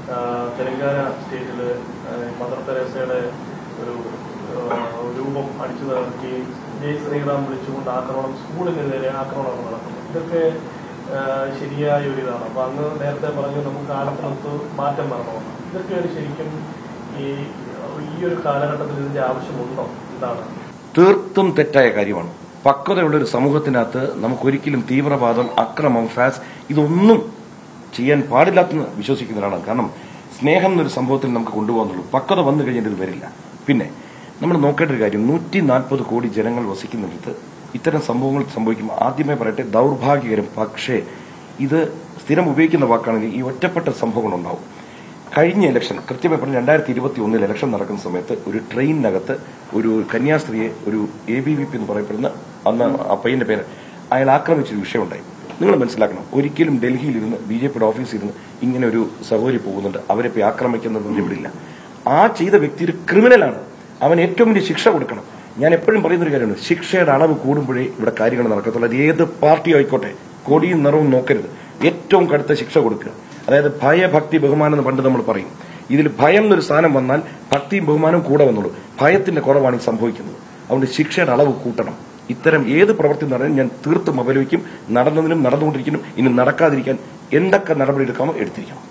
ആ, തെലങ്കാന സ്റ്റേറ്റിൽ മദർ തെരേസയുടെ ഒരു ആ, രൂപം അടിച്ചു തകർക്കുകയും ജയ് ശ്രീറാം വിളിച്ചുകൊണ്ട് ആക്രമണം സ്കൂളിന് നേരെ ആക്രമണം നടക്കുന്നു ഇതൊക്കെ ആ, ശരിയായ ഒരു ഇതാണ് അപ്പൊ അന്ന് നേരത്തെ പറഞ്ഞു നമുക്ക് കാലത്തിനൊത്ത് മാറ്റം വരണമെന്ന് ഇതൊക്കെ ഒരു ശരിക്കും ഈ ഈ ഒരു കാലഘട്ടത്തിൽ ഇതിന്റെ ആവശ്യമുണ്ടോ എന്താണ് തീർത്തും തെറ്റായ കാര്യമാണ് പക്വതയുള്ള ഒരു സമൂഹത്തിനകത്ത് നമുക്കൊരിക്കലും തീവ്രവാദം അക്രമം ഫാസ് ഇതൊന്നും ചെയ്യാൻ പാടില്ലാത്തെന്ന് വിശ്വസിക്കുന്നവരാണ് കാരണം സ്നേഹം എന്നൊരു സംഭവത്തിൽ നമുക്ക് കൊണ്ടുപോകുന്നുള്ളൂ പക്വത വന്നു കഴിഞ്ഞാൽ ഇത് വരില്ല പിന്നെ നമ്മൾ നോക്കേണ്ട ഒരു കാര്യം നൂറ്റി നാൽപ്പത് കോടി ജനങ്ങൾ വസിക്കുന്നിടത്ത് ഇത്തരം സംഭവങ്ങൾ സംഭവിക്കുമ്പോൾ ആദ്യമേ പറയട്ടെ ദൗർഭാഗ്യകരം പക്ഷേ ഇത് സ്ഥിരം ഉപയോഗിക്കുന്ന വാക്കാണെങ്കിൽ ഈ ഒറ്റപ്പെട്ട സംഭവങ്ങൾ ഉണ്ടാവും കഴിഞ്ഞ ഇലക്ഷൻ കൃത്യമായി പറഞ്ഞ രണ്ടായിരത്തി ഇരുപത്തി ഒന്നിൽ ഇലക്ഷൻ നടക്കുന്ന സമയത്ത് ഒരു ട്രെയിനിനകത്ത് ഒരു കന്യാസ്ത്രീയെ ഒരു എ ബി വി പി എന്ന് പറയപ്പെടുന്ന അന്ന് ആ പയ്യന്റെ പേര് അയാൾ ആക്രമിച്ചൊരു വിഷയമുണ്ടായി നിങ്ങൾ മനസ്സിലാക്കണം ഒരിക്കലും ഡൽഹിയിലിരുന്ന് ബി ജെ പിയുടെ ഓഫീസിൽ ഇരുന്ന് ഇങ്ങനെ ഒരു സഹോദരി പോകുന്നുണ്ട് അവരെ പോയി ആക്രമിക്കുന്നത് വിടില്ല ആ ചെയ്ത വ്യക്തി ഒരു ക്രിമിനലാണ് അവൻ ഏറ്റവും വലിയ ശിക്ഷ കൊടുക്കണം ഞാൻ എപ്പോഴും പറയുന്ന ഒരു കാര്യമാണ് ശിക്ഷയുടെ അളവ് കൂടുമ്പോഴേ ഇവിടെ കാര്യങ്ങൾ നടക്കത്തുള്ളൂ അത് ഏത് പാർട്ടി ആയിക്കോട്ടെ കൊടിയും നിറവും നോക്കരുത് ഏറ്റവും കടുത്ത ശിക്ഷ കൊടുക്കുക അതായത് ഭയഭക്തി ബഹുമാനം എന്ന് പണ്ട് നമ്മൾ പറയും ഇതിൽ ഭയം എന്നൊരു സാധനം വന്നാൽ ഭക്തിയും ബഹുമാനവും കൂടെ വന്നുള്ളൂ ഭയത്തിന്റെ കുറവാണ് ഈ സംഭവിക്കുന്നത് അതുകൊണ്ട് ശിക്ഷയുടെ അളവ് കൂട്ടണം ഇത്തരം ഏത് പ്രവൃത്തി നടന്നും ഞാൻ തീർത്തും അപലപിക്കും നടന്നതിനും നടന്നുകൊണ്ടിരിക്കുന്നു ഇനി നടക്കാതിരിക്കാൻ എന്തൊക്കെ നടപടി എടുക്കാമോ എടുത്തിരിക്കണം